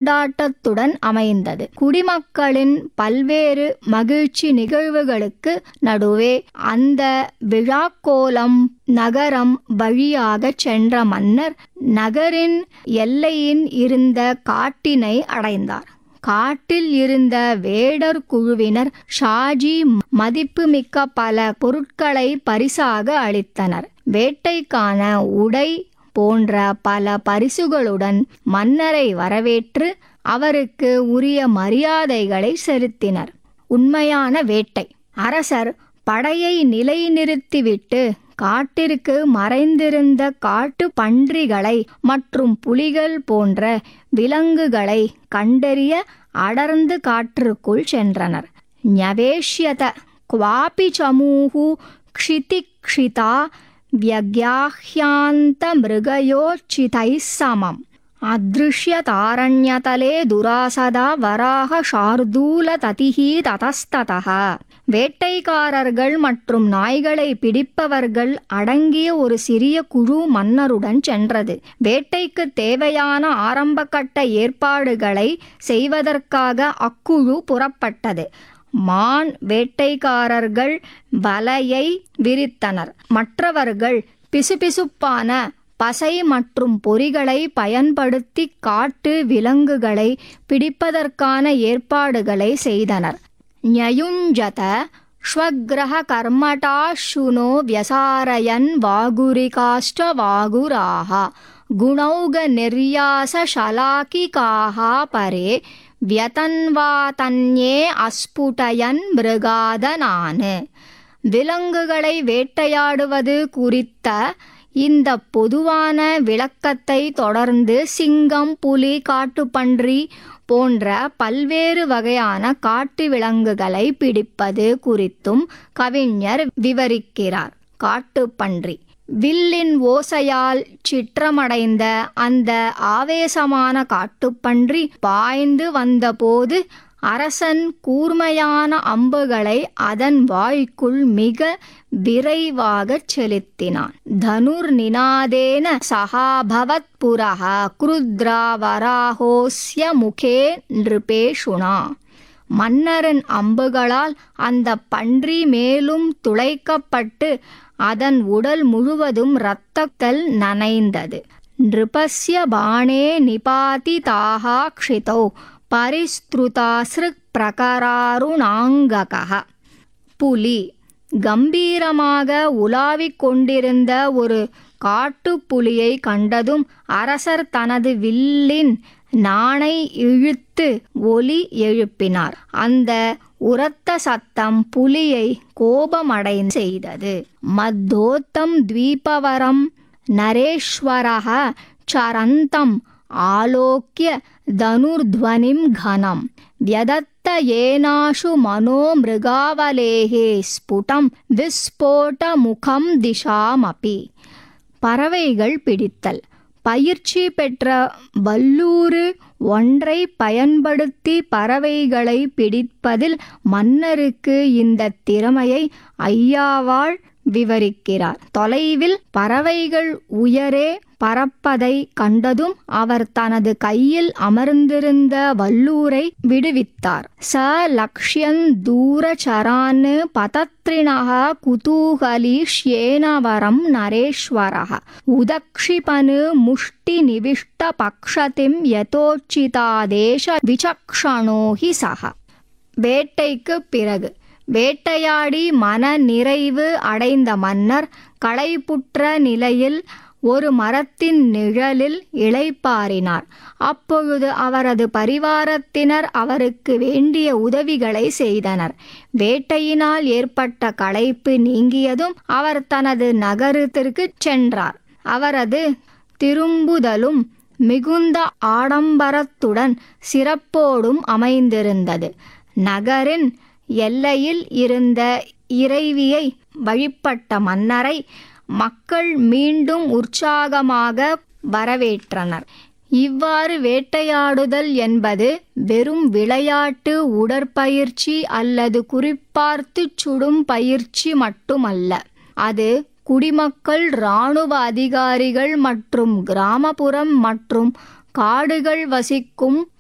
கொண்டாட்டத்துடன் அமைந்தது குடிமக்களின் பல்வேறு மகிழ்ச்சி நிகழ்வுகளுக்கு நடுவே அந்த விழாக்கோலம் நகரம் வழியாகச் சென்ற மன்னர் நகரின் எல்லையின் இருந்த காட்டினை அடைந்தார் காட்டில் இருந்த வேடர் குழுவினர் ஷாஜி மதிப்புமிக்க பல பொருட்களை பரிசாக அளித்தனர் வேட்டைக்கான உடை போன்ற பல பரிசுகளுடன் மன்னரை வரவேற்று அவருக்கு உரிய மரியாதைகளை செலுத்தினர் உண்மையான வேட்டை அரசர் படையை நிலைநிறுத்திவிட்டு காட்டிற்கு மறைந்திருந்த காட்டு பன்றிகளை மற்றும் புலிகள் போன்ற விலங்குகளை கண்டறிய அடர்ந்து காற்றுக்குள் சென்றனர் ஞவேஷ்யத क्वापि चमूः क्षितिक्षिता व्यग्याह्यान्तमृगयोच्चितैः समम् अदृश्यतारण्यतले दुरासदा வராக शार्दूलततिः ततस्ततः வேட்டைக்காரர்கள் மற்றும் நாய்களை பிடிப்பவர்கள் அடங்கிய ஒரு சிறிய குழு மன்னருடன் சென்றது வேட்டைக்கு தேவையான ஆரம்பகட்ட ஏற்பாடுகளை செய்வதற்காக அக்குழு புறப்பட்டது மான் வேட்டைக்காரர்கள் வலையை விரித்தனர் மற்றவர்கள் பிசுபிசுப்பான பசை மற்றும் பொறிகளை பயன்படுத்தி காட்டு விலங்குகளை பிடிப்பதற்கான ஏற்பாடுகளை செய்தனர் ஞயுஞ்சத ஸ்வக்ரஹ கர்மட்டா சுனோ வியசாரயன் வாகுரிகாஷ்ட வாகுராக குணௌக நிர்யாச ஷலாகிகாக பரே வியதன்வாதன்யே அஸ்புடயன் மிருகாதனான் விலங்குகளை வேட்டையாடுவது குறித்த இந்த பொதுவான விளக்கத்தை தொடர்ந்து சிங்கம் புலி காட்டுப்பன்றி போன்ற பல்வேறு வகையான காட்டு விலங்குகளை பிடிப்பது குறித்தும் கவிஞர் விவரிக்கிறார் காட்டுப்பன்றி வில்லின் ஓசையால் சிற்றமடைந்த அந்த ஆவேசமான காட்டுப்பன்றி பாய்ந்து வந்தபோது அரசன் கூர்மையான அம்புகளை அதன் வாய்க்குள் மிக விரைவாகச் செலுத்தினான் தனுர் நினாதேன சகாபவத் புரஹ குருத்ராவராஹோஸ்ய முகே நிருபேஷுனா மன்னரின் அம்புகளால் அந்த பன்றி மேலும் துளைக்கப்பட்டு அதன் உடல் முழுவதும் இரத்தத்தில் நனைந்தது நிருபஸ்ய பாணே நிபாதி தாகா க்ஷிதௌ பரிஸ்திருதாசிருக் பிரகராருணாங்கக புலி கம்பீரமாக உலாவிக் கொண்டிருந்த ஒரு காட்டுப்புலியை கண்டதும் அரசர் தனது வில்லின் நாணை இழுத்து ஒலி எழுப்பினார் அந்த உரத்த சத்தம் புலியை கோபமடை செய்தது மத்தோத்தம் தீபவரம் நரேஸ்வரக சரந்தம் ஆலோக்கிய தனுர்ध्वनिं घनं व्यदत्त येनाशु मनो मृगावलेः स्फुटं விஸ்போட்டமுகம் திசாமபி பறவைகள் பிடித்தல் பயிற்சி பெற்ற வல்லூறு ஒன்றை பயன்படுத்தி பறவைகளை பிடிப்பதில் மன்னருக்கு இந்த திறமையை ஐயாவாள் விவரிக்கிறார் தொலைவில் பறவைகள் உயரே பறப்பதை கண்டதும் அவர் தனது கையில் அமர்ந்திருந்த வல்லூரை விடுவித்தார் ச லக்ஷ்யன் தூரச்சரான் பதத்ரிணக குதூகலீஷ்யேனவரம் நரேஸ்வரः உதக்ஷிபனு முஷ்டி நிவிஷ்ட பக்ஷதிம் யதோச்சிதாதேಶ விசக்ஷணோ ஹி சக வேட்டைக்கு பிறகு வேட்டையாடி மன நிறைவு அடைந்த மன்னர் களைப்புற்ற நிலையில் ஒரு மரத்தின் நிழலில் இளைப்பாறினார் அப்பொழுது அவரது பரிவாரத்தினர் அவருக்கு வேண்டிய உதவிகளை செய்தனர் வேட்டையினால் ஏற்பட்ட களைப்பு நீங்கியதும் அவர் தனது நகரத்திற்கு சென்றார் அவரது திரும்புதலும் மிகுந்த ஆடம்பரத்துடன் சிறப்போடும் அமைந்திருந்தது நகரின் எல்லையில் இருந்த இறைவியை வழிபட்ட மன்னரை மக்கள் மீண்டும் உற்சாகமாக வரவேற்றனர் இவ்வாறு வேட்டையாடுதல் என்பது வெறும் விளையாட்டு உடற்பயிற்சி அல்லது குறிப்பார்த்து சுடும் பயிற்சி மட்டுமல்ல அது குடிமக்கள் இராணுவ அதிகாரிகள் மற்றும் கிராமப்புறம் மற்றும் காடுகள் வசிக்கும்